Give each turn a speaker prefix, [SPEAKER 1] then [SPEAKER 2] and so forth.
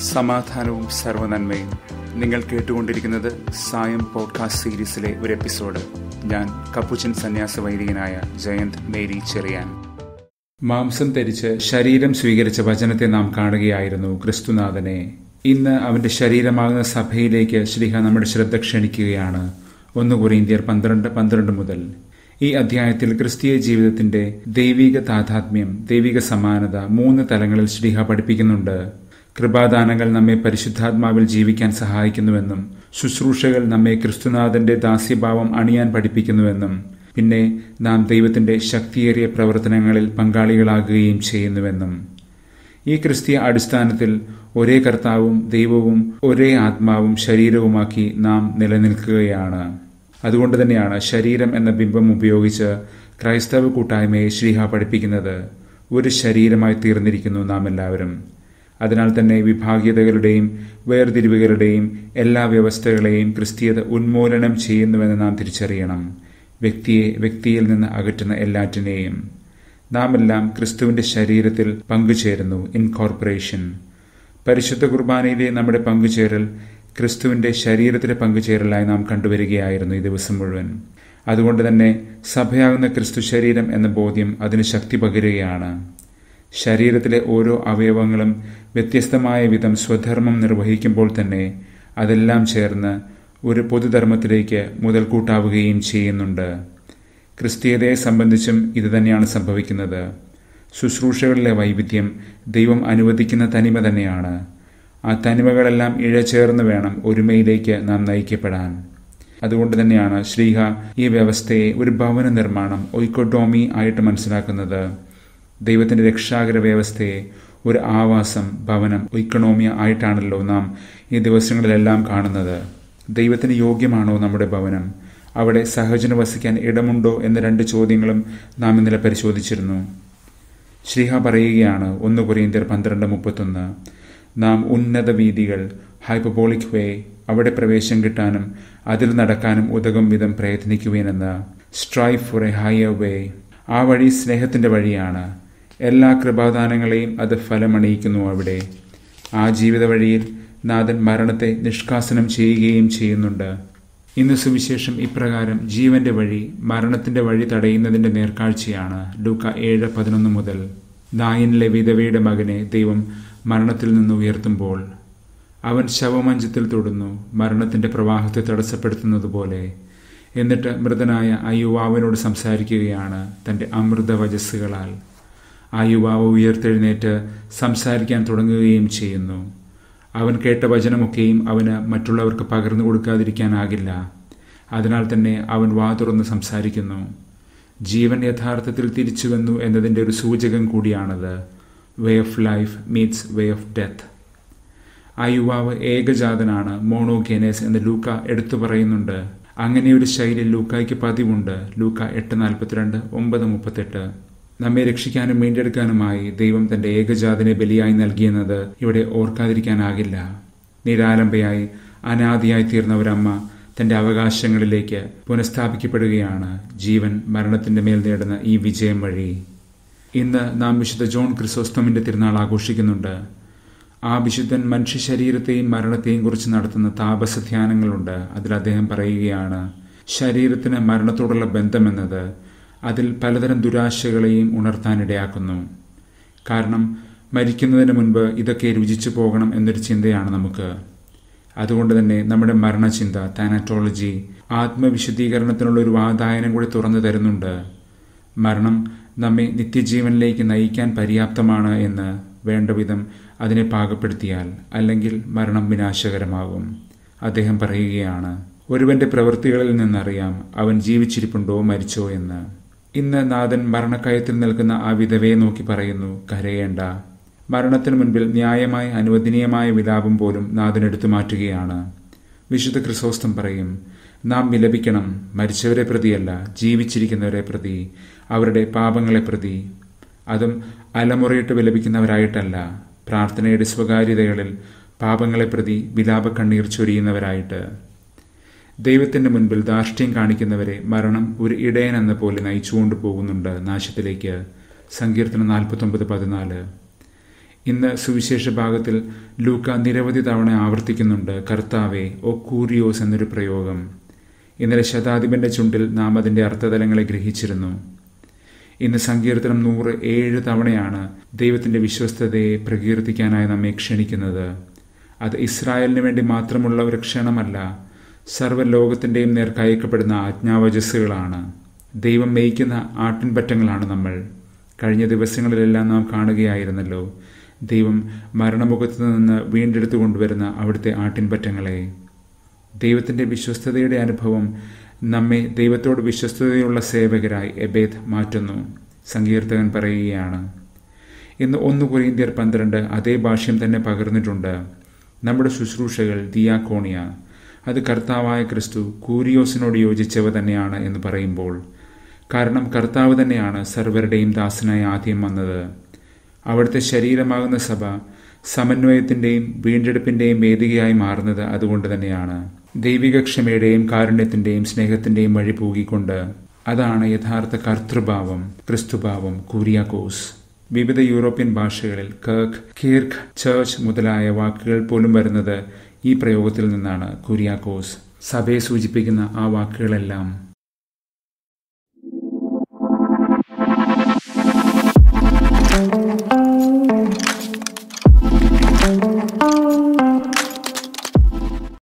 [SPEAKER 1] സമാധാനവും സർവനന്മയും നിങ്ങൾ കേട്ടുകൊണ്ടിരിക്കുന്നത് സായം പോഡ്കാസ്റ്റ് സീരീസിലെ ഒരു എപ്പിസോഡ് ഞാൻ കപ്പുച്ചൻ സന്യാസ വൈദികനായ ജയന്ത് മേരി ചെറിയാൻ മാംസം ധരിച്ച് ശരീരം സ്വീകരിച്ച വചനത്തെ നാം കാണുകയായിരുന്നു ക്രിസ്തുനാഥനെ ഇന്ന് അവന്റെ ശരീരമാകുന്ന സഭയിലേക്ക് ശ്രീഹ നമ്മുടെ ശ്രദ്ധ ക്ഷണിക്കുകയാണ് ഒന്ന് കൊറിന്ത്യർ പന്ത്രണ്ട് പന്ത്രണ്ട് മുതൽ ഈ അധ്യായത്തിൽ ക്രിസ്തീയ ജീവിതത്തിന്റെ ദൈവിക താതാത്മ്യം ദൈവിക സമാനത മൂന്ന് തലങ്ങളിൽ ശ്രീഹ പഠിപ്പിക്കുന്നുണ്ട് കൃപാദാനങ്ങൾ നമ്മെ പരിശുദ്ധാത്മാവിൽ ജീവിക്കാൻ സഹായിക്കുന്നുവെന്നും ശുശ്രൂഷകൾ നമ്മെ ക്രിസ്തുനാഥന്റെ ദാസ്യഭാവം അണിയാൻ പഠിപ്പിക്കുന്നുവെന്നും പിന്നെ നാം ദൈവത്തിന്റെ ശക്തിയേറിയ പ്രവർത്തനങ്ങളിൽ പങ്കാളികളാകുകയും ചെയ്യുന്നുവെന്നും ഈ ക്രിസ്തീയ അടിസ്ഥാനത്തിൽ ഒരേ കർത്താവും ദൈവവും ഒരേ ആത്മാവും ശരീരവുമാക്കി നാം നിലനിൽക്കുകയാണ് അതുകൊണ്ട് തന്നെയാണ് ശരീരം എന്ന ബിംബം ഉപയോഗിച്ച് ക്രൈസ്തവ കൂട്ടായ്മയെ ശ്രീഹ പഠിപ്പിക്കുന്നത് ഒരു ശരീരമായി തീർന്നിരിക്കുന്നു നാം എല്ലാവരും അതിനാൽ തന്നെ വിഭാഗീയതകളുടെയും വേർതിരിവുകളുടെയും എല്ലാ വ്യവസ്ഥകളെയും ക്രിസ്തീയത ഉന്മൂലനം ചെയ്യുന്നുവെന്ന് നാം തിരിച്ചറിയണം വ്യക്തിയെ വ്യക്തിയിൽ നിന്ന് അകറ്റുന്ന എല്ലാറ്റിനെയും നാം എല്ലാം ക്രിസ്തുവിന്റെ ശരീരത്തിൽ പങ്കുചേരുന്നു ഇൻകോർപ്പറേഷൻ പരിശുദ്ധ കുർബാനയിലെ നമ്മുടെ പങ്കുചേരൽ ക്രിസ്തുവിന്റെ ശരീരത്തിലെ പങ്കുചേരലായി നാം കണ്ടുവരികയായിരുന്നു ഈ ദിവസം മുഴുവൻ അതുകൊണ്ട് തന്നെ സഭയാകുന്ന ക്രിസ്തു ശരീരം എന്ന ബോധ്യം അതിന് ശക്തി പകരുകയാണ് ശരീരത്തിലെ ഓരോ അവയവങ്ങളും വ്യത്യസ്തമായ വിധം സ്വധർമ്മം നിർവഹിക്കുമ്പോൾ തന്നെ അതെല്ലാം ചേർന്ന് ഒരു പൊതുധർമ്മത്തിലേക്ക് മുതൽക്കൂട്ടാവുകയും ചെയ്യുന്നുണ്ട് ക്രിസ്തീയതയെ സംബന്ധിച്ചും ഇതുതന്നെയാണ് സംഭവിക്കുന്നത് ശുശ്രൂഷകളിലെ വൈവിധ്യം ദൈവം അനുവദിക്കുന്ന തനിമ തന്നെയാണ് ആ തനിമകളെല്ലാം ഇഴചേർന്ന് വേണം ഒരുമയിലേക്ക് നാം നയിക്കപ്പെടാൻ അതുകൊണ്ട് തന്നെയാണ് ശ്രീഹ ഈ വ്യവസ്ഥയെ ഒരു ഭവന നിർമ്മാണം ഒയ്ക്കൊഡോമി ആയിട്ട് മനസ്സിലാക്കുന്നത് ദൈവത്തിന്റെ രക്ഷാകര വ്യവസ്ഥയെ ഒരു ആവാസം ഭവനം ഇക്കണോമിയ ആയിട്ടാണല്ലോ നാം ഈ ദിവസങ്ങളിലെല്ലാം കാണുന്നത് ദൈവത്തിന് യോഗ്യമാണോ നമ്മുടെ ഭവനം അവിടെ സഹജന വസിക്കാൻ ഇടമുണ്ടോ എന്ന രണ്ട് ചോദ്യങ്ങളും നാം ഇന്നലെ പരിശോധിച്ചിരുന്നു ശ്രീഹ പറയുകയാണ് ഒന്ന് കൊറിയന്ത്യർ പന്ത്രണ്ട് മുപ്പത്തൊന്ന് നാം ഉന്നത വീതികൾ ഹൈപ്പബോളിക് വേ അവിടെ പ്രവേശം കിട്ടാനും അതിൽ നടക്കാനും ഉതകും വിധം പ്രയത്നിക്കുവേനെന്ന് strive for a higher way ആ വഴി സ്നേഹത്തിന്റെ വഴിയാണ് എല്ലാ കൃപാദാനങ്ങളെയും അത് ഫലമണിയിക്കുന്നു അവിടെ ആ ജീവിത വഴിയിൽ നാഥൻ മരണത്തെ നിഷ്കാസനം ചെയ്യുകയും ചെയ്യുന്നുണ്ട് ഇന്ന് സുവിശേഷം ഇപ്രകാരം ജീവന്റെ വഴി മരണത്തിന്റെ വഴി തടയുന്നതിന്റെ നേർക്കാഴ്ചയാണ് ലൂക്ക ഏഴ് പതിനൊന്ന് മുതൽ നായനിലെ വിധവയുടെ മകനെ ദൈവം മരണത്തിൽ നിന്ന് ഉയർത്തുമ്പോൾ അവൻ ശവമഞ്ചത്തിൽ തൊടുന്നു മരണത്തിന്റെ പ്രവാഹത്തെ തടസ്സപ്പെടുത്തുന്നത് പോലെ എന്നിട്ട് മൃതനായ ആ യുവാവിനോട് സംസാരിക്കുകയാണ് തന്റെ അമൃത വജസ്സുകളാൽ ആ യുവാവ് ഉയർത്തെഴുന്നേറ്റ് സംസാരിക്കാൻ തുടങ്ങുകയും ചെയ്യുന്നു അവൻ കേട്ട വചനമൊക്കെയും അവന് മറ്റുള്ളവർക്ക് പകർന്നു കൊടുക്കാതിരിക്കാനാകില്ല അതിനാൽ തന്നെ അവൻ വാ തുറന്ന് സംസാരിക്കുന്നു ജീവൻ യഥാർത്ഥത്തിൽ തിരിച്ചുവന്നു എന്നതിൻ്റെ ഒരു സൂചകം കൂടിയാണത് way of life meets way of death ആ യുവാവ് ഏകജാതനാണ് മോണോഗേനേസ് എന്ന് ലൂക്ക എടുത്തു പറയുന്നുണ്ട് അങ്ങനെ ഒരു ശൈലി ലൂക്കായ്ക്ക് പതിവുണ്ട് ലൂക്ക എട്ട് നാൽപ്പത്തിരണ്ട് ഒമ്പത് മുപ്പത്തെട്ട് നമ്മെ രക്ഷിക്കാനും വീണ്ടെടുക്കാനുമായി ദൈവം തന്റെ ഏകജാതനെ ബലിയായി നൽകിയെന്നത് ഇവിടെ ഓർക്കാതിരിക്കാനാകില്ല നിരാലംബയായി അനാദിയായി തീർന്ന ഒരമ്മ തന്റെ അവകാശങ്ങളിലേക്ക് പുനഃസ്ഥാപിക്കപ്പെടുകയാണ് ജീവൻ മരണത്തിന്റെ മേൽ നേടുന്ന ഈ വിജയം വഴി ഇന്ന് നാം വിശുദ്ധ ജോൺ ക്രിസോസ്തമിന്റെ തിരുനാൾ ആഘോഷിക്കുന്നുണ്ട് ആ വിശുദ്ധൻ മനുഷ്യ ശരീരത്തെയും മരണത്തെയും കുറിച്ച് നടത്തുന്ന താപസ ധ്യാനങ്ങളുണ്ട് അതിൽ അദ്ദേഹം പറയുകയാണ് ശരീരത്തിന് മരണത്തോടുള്ള ബന്ധമെന്നത് അതിൽ പലതരം ദുരാശകളെയും ഉണർത്താനിടയാക്കുന്നു കാരണം മരിക്കുന്നതിന് മുൻപ് ഇതൊക്കെ രുചിച്ചു പോകണം എന്നൊരു ചിന്തയാണ് നമുക്ക് അതുകൊണ്ട് തന്നെ നമ്മുടെ മരണചിന്ത താനാറ്റോളജി ആത്മവിശുദ്ധീകരണത്തിനുള്ള ഒരു വാതായനം കൂടി തുറന്നു തരുന്നുണ്ട് മരണം നമ്മെ നിത്യജീവനിലേക്ക് നയിക്കാൻ പര്യാപ്തമാണ് എന്ന് വേണ്ട വിധം അതിനെ പാകപ്പെടുത്തിയാൽ അല്ലെങ്കിൽ മരണം വിനാശകരമാകും അദ്ദേഹം പറയുകയാണ് ഒരുവന്റെ പ്രവൃത്തികളിൽ നിന്നറിയാം അവൻ ജീവിച്ചിരിപ്പുണ്ടോ മരിച്ചോ എന്ന് ഇന്ന് നാഥൻ മരണക്കയത്തിൽ നിൽക്കുന്ന ആ വിധവയെ നോക്കി പറയുന്നു കരയേണ്ട മരണത്തിനു മുൻപിൽ ന്യായമായി അനുവദനീയമായ വിലാപം പോലും നാഥൻ എടുത്തു മാറ്റുകയാണ് വിശുദ്ധ ക്രിസോസ്തം പറയും നാം വിലപിക്കണം മരിച്ചവരെ പ്രതിയല്ല ജീവിച്ചിരിക്കുന്നവരെ പ്രതി അവരുടെ പാപങ്ങളെ പ്രതി അതും അലമുറയിട്ട് വിലപിക്കുന്നവരായിട്ടല്ല പ്രാർത്ഥനയുടെ സ്വകാര്യതകളിൽ പാപങ്ങളെ പ്രതി വിലാപ കണ്ണീർ ചൊരിയുന്നവരായിട്ട് ദൈവത്തിന്റെ മുൻപിൽ ധാർഷ്ട്യം കാണിക്കുന്നവരെ മരണം ഒരു ഇടയൻ എന്ന പോലെ നയിച്ചുകൊണ്ടു പോകുന്നുണ്ട് നാശത്തിലേക്ക് സങ്കീർത്തനം നാൽപ്പത്തൊമ്പത് പതിനാല് ഇന്ന് സുവിശേഷ ഭാഗത്തിൽ ലൂക്ക നിരവധി തവണ ആവർത്തിക്കുന്നുണ്ട് കർത്താവെ ഒ കൂരിയോസ് എന്നൊരു പ്രയോഗം ഇന്നലെ ശതാധിപന്റെ ചുണ്ടിൽ നാം അതിന്റെ അർത്ഥതലങ്ങളെ ഗ്രഹിച്ചിരുന്നു ഇന്ന് സങ്കീർത്തനം നൂറ് ഏഴ് തവണയാണ് ദൈവത്തിന്റെ വിശ്വസ്തതയെ പ്രകീർത്തിക്കാനായി നമ്മെ ക്ഷണിക്കുന്നത് അത് ഇസ്രായേലിന് വേണ്ടി മാത്രമുള്ള ഒരു ക്ഷണമല്ല സർവ്വലോകത്തിന്റെയും നേർക്കയക്കപ്പെടുന്ന ആജ്ഞാവചസ്സുകളാണ് ദൈവം മേയ്ക്കുന്ന ആട്ടിൻപറ്റങ്ങളാണ് നമ്മൾ കഴിഞ്ഞ ദിവസങ്ങളിലെല്ലാം നാം കാണുകയായിരുന്നല്ലോ ദൈവം മരണമുഖത്ത് നിന്ന് വീണ്ടെടുത്തു കൊണ്ടുവരുന്ന അവിടുത്തെ ആട്ടിൻപറ്റങ്ങളെ ദൈവത്തിന്റെ വിശ്വസ്തതയുടെ അനുഭവം നമ്മെ ദൈവത്തോട് വിശ്വസ്തതയുള്ള സേവകരായി എബേദ് മാറ്റുന്നു സങ്കീർത്തകൻ പറയുകയാണ് ഇന്ന് ഒന്ന് കൊരീന്ത്യർ പന്ത്രണ്ട് അതേ ഭാഷ്യം തന്നെ പകർന്നിട്ടുണ്ട് നമ്മുടെ ശുശ്രൂഷകൾ ദിയാക്കോണിയ അത് കർത്താവായ ക്രിസ്തു കൂരിയോസിനോട് യോജിച്ചവ തന്നെയാണ് എന്ന് പറയുമ്പോൾ കാരണം കർത്താവ് തന്നെയാണ് സർവരുടെയും ദാസനായി ആദ്യം വന്നത് അവിടുത്തെ ശരീരമാകുന്ന സഭ സമന്വയത്തിന്റെയും വീണ്ടെടുപ്പിന്റെയും വേദികയായി മാറുന്നത് അതുകൊണ്ട് തന്നെയാണ് ദൈവിക ക്ഷമയുടെയും കാരുണ്യത്തിന്റെയും സ്നേഹത്തിന്റെയും വഴി പൂകിക്കൊണ്ട് അതാണ് യഥാർത്ഥ കർത്തൃഭാവം ക്രിസ്തുഭാവം കൂരിയാക്കോസ് വിവിധ യൂറോപ്യൻ ഭാഷകളിൽ കർക്ക് കീർക്ക് ചേർച്ച് മുതലായ വാക്കുകൾ പോലും വരുന്നത് ഈ പ്രയോഗത്തിൽ നിന്നാണ് കുര്യാക്കോസ് സഭയെ സൂചിപ്പിക്കുന്ന ആ വാക്കുകളെല്ലാം
[SPEAKER 2] thank you